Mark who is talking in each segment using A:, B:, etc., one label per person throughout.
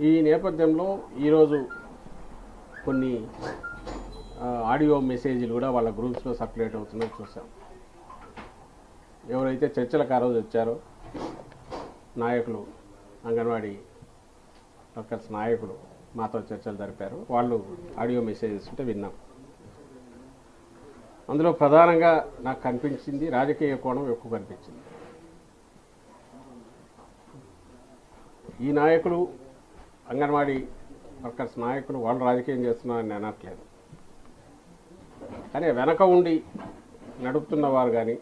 A: ఈ నేపథ్యంలో ఈరోజు కొన్ని ఆ, ఆడియో మెసేజ్లు కూడా వాళ్ళ గ్రూప్స్లో సర్క్యులేట్ అవుతున్నాయి చూసాం ఎవరైతే చర్చలకు ఆ రోజు వచ్చారో నాయకులు అంగన్వాడీ వర్కర్స్ నాయకులు మాతో చర్చలు జరిపారు వాళ్ళు ఆడియో మెసేజెస్ ఉంటే విన్నాం అందులో ప్రధానంగా నాకు కనిపించింది రాజకీయ కోణం ఎక్కువ కనిపించింది ఈ నాయకులు అంగన్వాడీ వర్కర్స్ నాయకులు వాళ్ళు రాజకీయం చేస్తున్నారని నేను అనట్లేదు కానీ వెనక ఉండి నడుపుతున్న వారు కానీ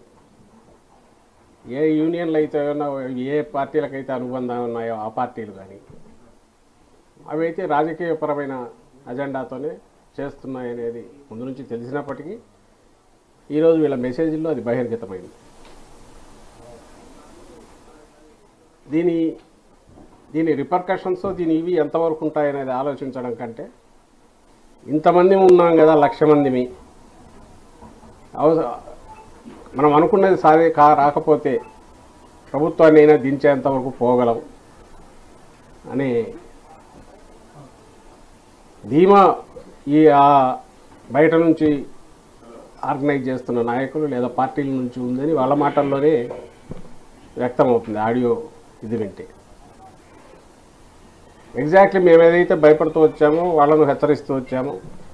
A: ఏ యూనియన్లు అయితే ఉన్నాయో ఏ పార్టీలకైతే అనుబంధం ఉన్నాయో ఆ పార్టీలు కానీ అవి అయితే రాజకీయపరమైన అజెండాతోనే చేస్తున్నాయి అనేది ముందు నుంచి తెలిసినప్పటికీ ఈరోజు వీళ్ళ మెసేజ్లో అది బహిర్గతమైంది దీని దీని రిపర్కషన్స్ దీని ఇవి ఎంతవరకు ఉంటాయనేది ఆలోచించడం కంటే ఇంతమంది ఉన్నాం కదా లక్ష మందిమి అవస మనం అనుకున్నది సాధే కా రాకపోతే ప్రభుత్వాన్ని అయినా దించేంతవరకు పోగలం అనే ధీమా ఈ ఆ బయట నుంచి ఆర్గనైజ్ చేస్తున్న నాయకులు లేదా పార్టీల నుంచి ఉందని వాళ్ళ మాటల్లోనే వ్యక్తమవుతుంది ఆడియో ఇది వింటే ఎగ్జాక్ట్లీ మేము ఏదైతే భయపడుతూ వచ్చామో వాళ్ళను హెచ్చరిస్తూ వచ్చామో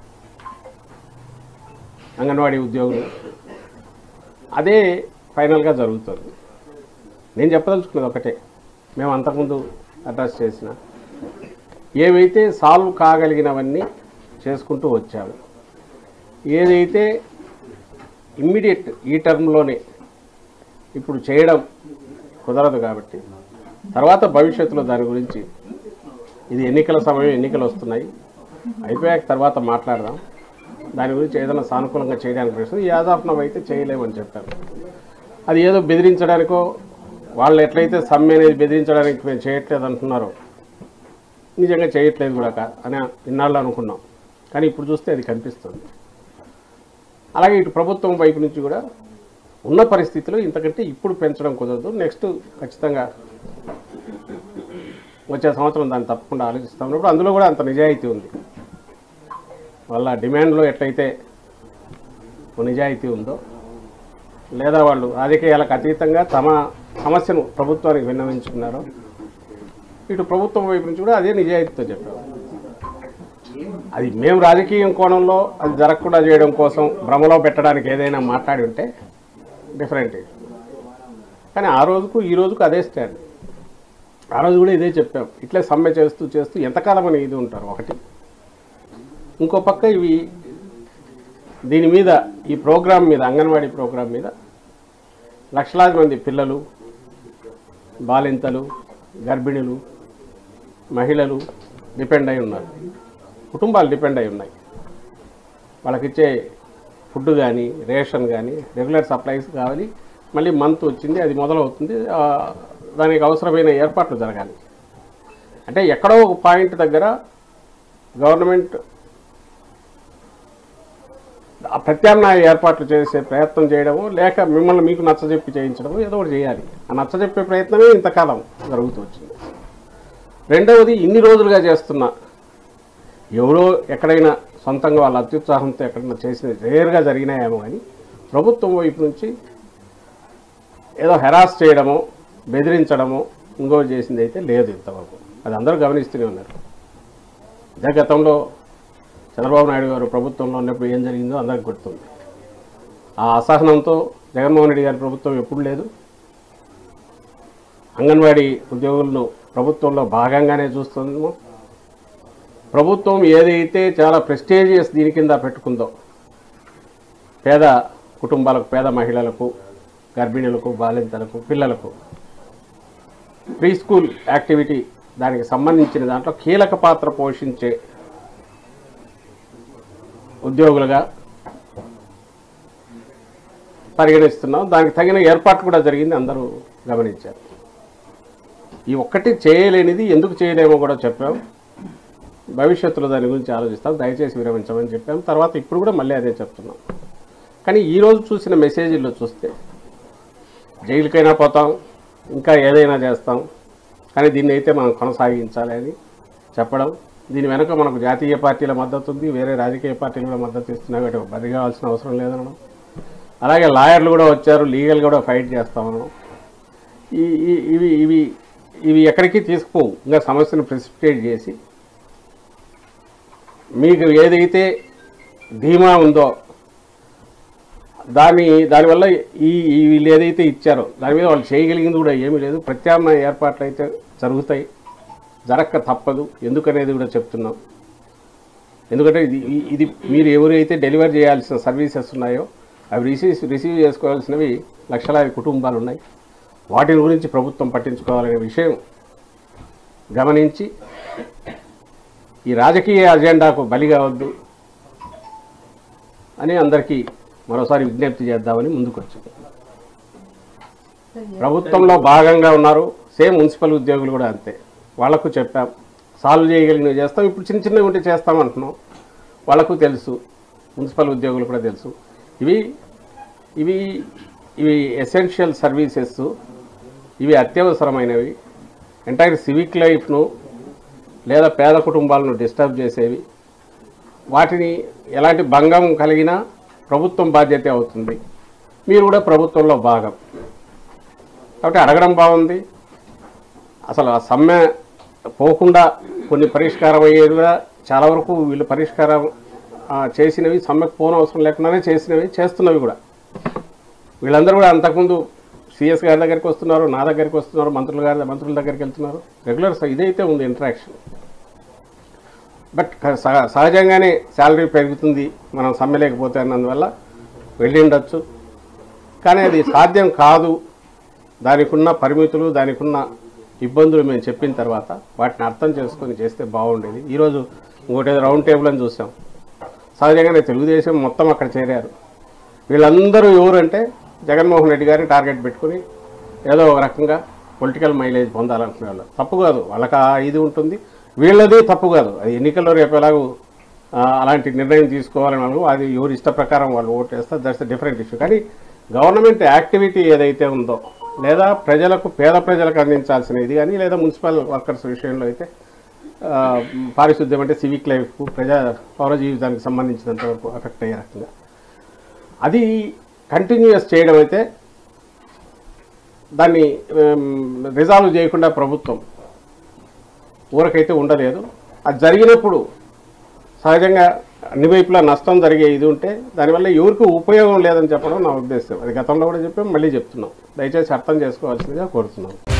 A: అంగన్వాడీ ఉద్యోగులు అదే ఫైనల్గా జరుగుతుంది నేను చెప్పదలుచుకున్నది ఒకటే మేము అంతకుముందు అడ్రస్ చేసిన ఏవైతే సాల్వ్ కాగలిగినవన్నీ చేసుకుంటూ వచ్చాము ఏదైతే ఇమ్మీడియట్ ఈ టర్మ్లోనే ఇప్పుడు చేయడం కుదరదు కాబట్టి తర్వాత భవిష్యత్తులో దాని గురించి ఇది ఎన్నికల సమయం ఎన్నికలు వస్తున్నాయి అయిపోయాక తర్వాత మాట్లాడదాం దాని గురించి ఏదైనా సానుకూలంగా చేయడానికి ప్రయత్నం యాజ్ ఆఫ్ నవ్ అయితే చేయలేమని చెప్పారు అది ఏదో బెదిరించడానికో వాళ్ళు ఎట్లయితే సమ్మె అనేది బెదిరించడానికి మేము చేయట్లేదు అంటున్నారో నిజంగా చేయట్లేదు కూడా కా అని ఇన్నాళ్ళు అనుకున్నాం కానీ ఇప్పుడు చూస్తే అది కనిపిస్తుంది అలాగే ఇటు ప్రభుత్వం వైపు నుంచి కూడా ఉన్న పరిస్థితిలో ఇంతకంటే ఇప్పుడు పెంచడం కుదరదు నెక్స్ట్ ఖచ్చితంగా వచ్చే సంవత్సరం దాన్ని తప్పకుండా ఆలోచిస్తాం ఉన్నప్పుడు అందులో కూడా అంత నిజాయితీ ఉంది వాళ్ళ డిమాండ్లో ఎట్లయితే ఓ నిజాయితీ ఉందో లేదా వాళ్ళు రాజకీయాలకు అతీతంగా తమ సమస్యను ప్రభుత్వానికి విన్నవించుకున్నారో ఇటు ప్రభుత్వం వైపు నుంచి కూడా అదే నిజాయితీతో చెప్పారు అది మేము రాజకీయం కోణంలో అది జరగకుండా చేయడం కోసం భ్రమలో పెట్టడానికి ఏదైనా మాట్లాడి ఉంటే డిఫరెంట్ కానీ ఆ రోజుకు ఈ రోజుకు అదే స్టాండ్ ఆ రోజు కూడా ఇదే చెప్పాం ఇట్లే సమ్మె చేస్తూ చేస్తూ ఎంతకాలం అని ఇది ఉంటారు ఒకటి ఇంకో పక్క ఇవి దీని మీద ఈ ప్రోగ్రాం మీద అంగన్వాడీ ప్రోగ్రాం మీద లక్షలాది మంది పిల్లలు బాలింతలు గర్భిణులు మహిళలు డిపెండ్ అయి ఉన్నారు కుటుంబాలు డిపెండ్ అయి ఉన్నాయి వాళ్ళకిచ్చే ఫుడ్ కానీ రేషన్ కానీ రెగ్యులర్ సప్లైస్ కావాలి మళ్ళీ మంత్ వచ్చింది అది మొదలవుతుంది ఆ, దానికి అవసరమైన ఏర్పాట్లు జరగాలి అంటే ఎక్కడో ఒక పాయింట్ దగ్గర గవర్నమెంట్ ఆ ప్రత్యామ్నాయ ఏర్పాట్లు చేసే ప్రయత్నం చేయడము లేక మిమ్మల్ని మీకు నచ్చజెప్పి చేయించడము ఏదో ఒకటి చేయాలి ఆ నచ్చజెప్పే ప్రయత్నమే ఇంతకాలం జరుగుతూ వచ్చింది రెండవది ఇన్ని రోజులుగా చేస్తున్న ఎవరో ఎక్కడైనా సొంతంగా వాళ్ళ అత్యుత్సాహంతో ఎక్కడైనా చేసిన రేర్గా జరిగినాయేమో కానీ ప్రభుత్వం వైపు నుంచి ఏదో హెరాస్ చేయడమో బెదిరించడమో ఇంకో చేసింది అయితే లేదు ఇంతవరకు అది అందరూ గమనిస్తూనే ఉన్నారు ఇదే గతంలో చంద్రబాబు నాయుడు గారు ప్రభుత్వంలో ఉన్నప్పుడు ఏం జరిగిందో అందరికి గుర్తుంది ఆ అసహనంతో జగన్మోహన్ రెడ్డి గారి ప్రభుత్వం ఎప్పుడు లేదు అంగన్వాడీ ఉద్యోగులను ప్రభుత్వంలో భాగంగానే చూస్తుందో ప్రభుత్వం ఏదైతే చాలా ప్రెస్టేజియస్ దీని కింద పెట్టుకుందో పేద కుటుంబాలకు పేద మహిళలకు గర్భిణులకు బాలింతలకు పిల్లలకు ప్రీ స్కూల్ యాక్టివిటీ దానికి సంబంధించిన దాంట్లో కీలక పాత్ర పోషించే ఉద్యోగులుగా పరిగణిస్తున్నాం దానికి తగిన ఏర్పాటు కూడా జరిగింది అందరూ గమనించారు ఈ ఒక్కటి చేయలేనిది ఎందుకు చేయలేమో కూడా చెప్పాం భవిష్యత్తులో దాని గురించి ఆలోచిస్తాం దయచేసి విరమించమని చెప్పాం తర్వాత ఇప్పుడు కూడా మళ్ళీ అదే చెప్తున్నాం కానీ ఈరోజు చూసిన మెసేజ్లో చూస్తే జైలుకైనా పోతాం ఇంకా ఏదైనా చేస్తాం కానీ దీన్ని అయితే మనం కొనసాగించాలి అని చెప్పడం దీని వెనుక మనకు జాతీయ పార్టీల మద్దతు ఉంది వేరే రాజకీయ పార్టీలు కూడా మద్దతు ఇస్తున్నాయి కాబట్టి బరి కావాల్సిన అవసరం లేదనడం అలాగే లాయర్లు కూడా వచ్చారు లీగల్ కూడా ఫైట్ చేస్తామనడం ఈ ఈ- ఇవి ఇవి ఇవి ఎక్కడికి తీసుకుపోవు ఇంకా సమస్యను ప్రెసిపిటేట్ చేసి మీకు ఏదైతే ధీమా ఉందో దాని దానివల్ల ఈ ఈ వీళ్ళు ఏదైతే ఇచ్చారో దాని మీద వాళ్ళు చేయగలిగింది కూడా ఏమీ లేదు ప్రత్యామ్నాయ ఏర్పాట్లు అయితే జరుగుతాయి జరక్క తప్పదు ఎందుకనేది కూడా చెప్తున్నాం ఎందుకంటే ఇది ఈ- ఇది మీరు ఎవరైతే డెలివర్ చేయాల్సిన సర్వీసెస్ ఉన్నాయో అవి రిసీవ్ రిసీవ్ చేసుకోవాల్సినవి లక్షలాది కుటుంబాలు ఉన్నాయి వాటి గురించి ప్రభుత్వం పట్టించుకోవాలనే విషయం గమనించి ఈ రాజకీయ అజెండాకు బలి కావద్దు అని అందరికీ మరోసారి విజ్ఞప్తి చేద్దామని ముందుకు వచ్చింది ప్రభుత్వంలో భాగంగా ఉన్నారు సేమ్ మున్సిపల్ ఉద్యోగులు కూడా అంతే వాళ్లకు చెప్పాం సాల్వ్ చేయగలిగినవి చేస్తాం ఇప్పుడు చిన్న చిన్నవి ఉంటే చేస్తాం అంటున్నాం వాళ్ళకు తెలుసు మున్సిపల్ ఉద్యోగులు కూడా తెలుసు ఇవి ఇవి ఇవి ఎసెన్షియల్ సర్వీసెస్ ఇవి అత్యవసరమైనవి ఎంటైర్ సివిక్ లైఫ్ను లేదా పేద కుటుంబాలను డిస్టర్బ్ చేసేవి వాటిని ఎలాంటి భంగం కలిగినా ప్రభుత్వం బాధ్యత అవుతుంది మీరు కూడా ప్రభుత్వంలో భాగం కాబట్టి అడగడం బాగుంది అసలు ఆ సమ్మె పోకుండా కొన్ని పరిష్కారం అయ్యేది కూడా చాలా వరకు వీళ్ళు పరిష్కారం ఆ, చేసినవి సమ్మెకు పోన అవసరం లేకుండానే చేసినవి చేస్తున్నవి కూడా వీళ్ళందరూ కూడా అంతకుముందు సిఎస్ గారి దగ్గరికి వస్తున్నారు నా దగ్గరికి వస్తున్నారు మంత్రుల గారి మంత్రుల దగ్గరికి వెళ్తున్నారు రెగ్యులర్ ఇదైతే ఉంది ఇంటరాక్షన్ బట్ క- సహ- సహజంగానే శాలరీ పెరుగుతుంది మనం సమ్మె లేకపోతే అన్నందువల్ల వెళ్ళి ఉండొచ్చు కానీ అది సాధ్యం కాదు దానికి ఉన్న పరిమితులు దానికి ఉన్న ఇబ్బందులు మేము చెప్పిన తర్వాత వాటిని అర్థం చేసుకొని చేస్తే బాగుండేది ఈరోజు ఇంకోటి ఏదో రౌండ్ టేబుల్ అని చూసాం సహజంగానే తెలుగుదేశం మొత్తం అక్కడ చేరారు వీళ్ళందరూ ఎవరంటే జగన్మోహన్ రెడ్డి గారిని టార్గెట్ పెట్టుకుని ఏదో ఒక రకంగా పొలిటికల్ మైలేజ్ పొందాలనుకునే వాళ్ళు తప్పు కాదు వాళ్ళకి ఆ ఇది ఉంటుంది వీళ్ళది తప్పు కాదు అది ఎన్నికల్లో రేపు ఎలాగో ఆ, అలాంటి నిర్ణయం తీసుకోవాలని వాళ్ళు అది ఎవరి ఇష్ట ప్రకారం వాళ్ళు ఓటు వేస్తారు దట్స్ డిఫరెంట్ ఇష్యూ కానీ గవర్నమెంట్ యాక్టివిటీ ఏదైతే ఉందో లేదా ప్రజలకు పేద ప్రజలకు అందించాల్సిన ఇది కానీ లేదా మున్సిపల్ వర్కర్స్ విషయంలో అయితే ఆ, పారిశుద్ధ్యం అంటే సివిక్ లైఫ్ ప్రజా పౌర జీవితానికి సంబంధించినంత వరకు ఎఫెక్ట్ అయ్యే రకంగా అది కంటిన్యూస్ చేయడం అయితే దాన్ని రిజాల్వ్ చేయకుండా ప్రభుత్వం ఊరకైతే ఉండలేదు అది జరిగినప్పుడు సహజంగా అన్ని వైపులా నష్టం జరిగే ఇది ఉంటే దానివల్ల ఎవరికి ఉపయోగం లేదని చెప్పడం నా ఉద్దేశం అది గతంలో కూడా చెప్పాం మళ్ళీ చెప్తున్నాం దయచేసి అర్థం చేసుకోవాల్సిందిగా కోరుతున్నాం